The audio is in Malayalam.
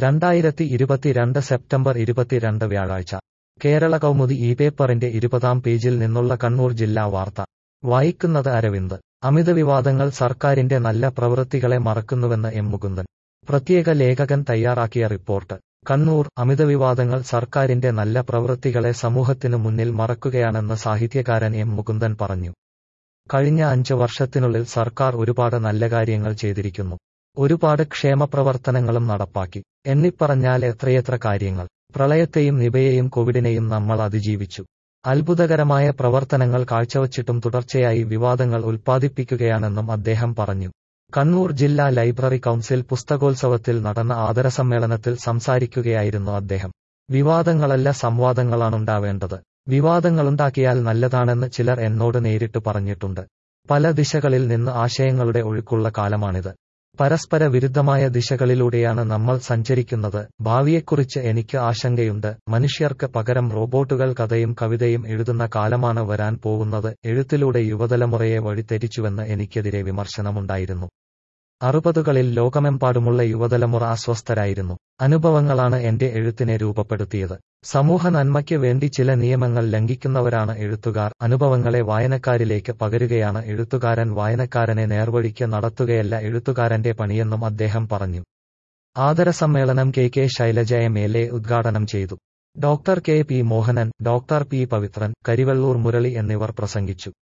രണ്ടായിരത്തി ഇരുപത്തിരണ്ട് സെപ്റ്റംബർ ഇരുപത്തിരണ്ട് വ്യാഴാഴ്ച കേരള കൗമുദി ഈ പേപ്പറിന്റെ ഇരുപതാം പേജിൽ നിന്നുള്ള കണ്ണൂർ ജില്ലാ വാർത്ത വായിക്കുന്നത് അരവിന്ദ് അമിത വിവാദങ്ങൾ സർക്കാരിന്റെ നല്ല പ്രവൃത്തികളെ മറക്കുന്നുവെന്ന് എം മുകുന്ദൻ പ്രത്യേക ലേഖകൻ തയ്യാറാക്കിയ റിപ്പോർട്ട് കണ്ണൂർ അമിത വിവാദങ്ങൾ സർക്കാരിന്റെ നല്ല പ്രവൃത്തികളെ സമൂഹത്തിനു മുന്നിൽ മറക്കുകയാണെന്ന് സാഹിത്യകാരൻ എം മുകുന്ദൻ പറഞ്ഞു കഴിഞ്ഞ അഞ്ച് വർഷത്തിനുള്ളിൽ സർക്കാർ ഒരുപാട് നല്ല കാര്യങ്ങൾ ചെയ്തിരിക്കുന്നു ഒരുപാട് ക്ഷേമപ്രവർത്തനങ്ങളും നടപ്പാക്കി എണ്ണിപ്പറഞ്ഞാൽ എത്രയെത്ര കാര്യങ്ങൾ പ്രളയത്തെയും നിപയെയും കോവിഡിനെയും നമ്മൾ അതിജീവിച്ചു അത്ഭുതകരമായ പ്രവർത്തനങ്ങൾ കാഴ്ചവച്ചിട്ടും തുടർച്ചയായി വിവാദങ്ങൾ ഉൽപ്പാദിപ്പിക്കുകയാണെന്നും അദ്ദേഹം പറഞ്ഞു കണ്ണൂർ ജില്ലാ ലൈബ്രറി കൗൺസിൽ പുസ്തകോത്സവത്തിൽ നടന്ന ആദരസമ്മേളനത്തിൽ സംസാരിക്കുകയായിരുന്നു അദ്ദേഹം വിവാദങ്ങളല്ല സംവാദങ്ങളാണുണ്ടാവേണ്ടത് വിവാദങ്ങളുണ്ടാക്കിയാൽ നല്ലതാണെന്ന് ചിലർ എന്നോട് നേരിട്ട് പറഞ്ഞിട്ടുണ്ട് പല ദിശകളിൽ നിന്ന് ആശയങ്ങളുടെ ഒഴുക്കുള്ള കാലമാണിത് പരസ്പര വിരുദ്ധമായ ദിശകളിലൂടെയാണ് നമ്മൾ സഞ്ചരിക്കുന്നത് ഭാവിയെക്കുറിച്ച് എനിക്ക് ആശങ്കയുണ്ട് മനുഷ്യർക്ക് പകരം റോബോട്ടുകൾ കഥയും കവിതയും എഴുതുന്ന കാലമാണ് വരാൻ പോകുന്നത് എഴുത്തിലൂടെ യുവതലമുറയെ വഴിതെറ്റിച്ചുവെന്ന് എനിക്കെതിരെ വിമർശനമുണ്ടായിരുന്നു അറുപതുകളിൽ ലോകമെമ്പാടുമുള്ള യുവതലമുറ അസ്വസ്ഥരായിരുന്നു അനുഭവങ്ങളാണ് എന്റെ എഴുത്തിനെ രൂപപ്പെടുത്തിയത് സമൂഹ നന്മയ്ക്ക് വേണ്ടി ചില നിയമങ്ങൾ ലംഘിക്കുന്നവരാണ് എഴുത്തുകാർ അനുഭവങ്ങളെ വായനക്കാരിലേക്ക് പകരുകയാണ് എഴുത്തുകാരൻ വായനക്കാരനെ നേർവഴിക്ക് നടത്തുകയല്ല എഴുത്തുകാരന്റെ പണിയെന്നും അദ്ദേഹം പറഞ്ഞു ആദരസമ്മേളനം K K Shailaja M L A ഉദ്ഘാടനം ചെയ്തു doctor K P Mohanan doctor P Pavithran Karivellur Murali എന്നിവർ പ്രസംഗിച്ചു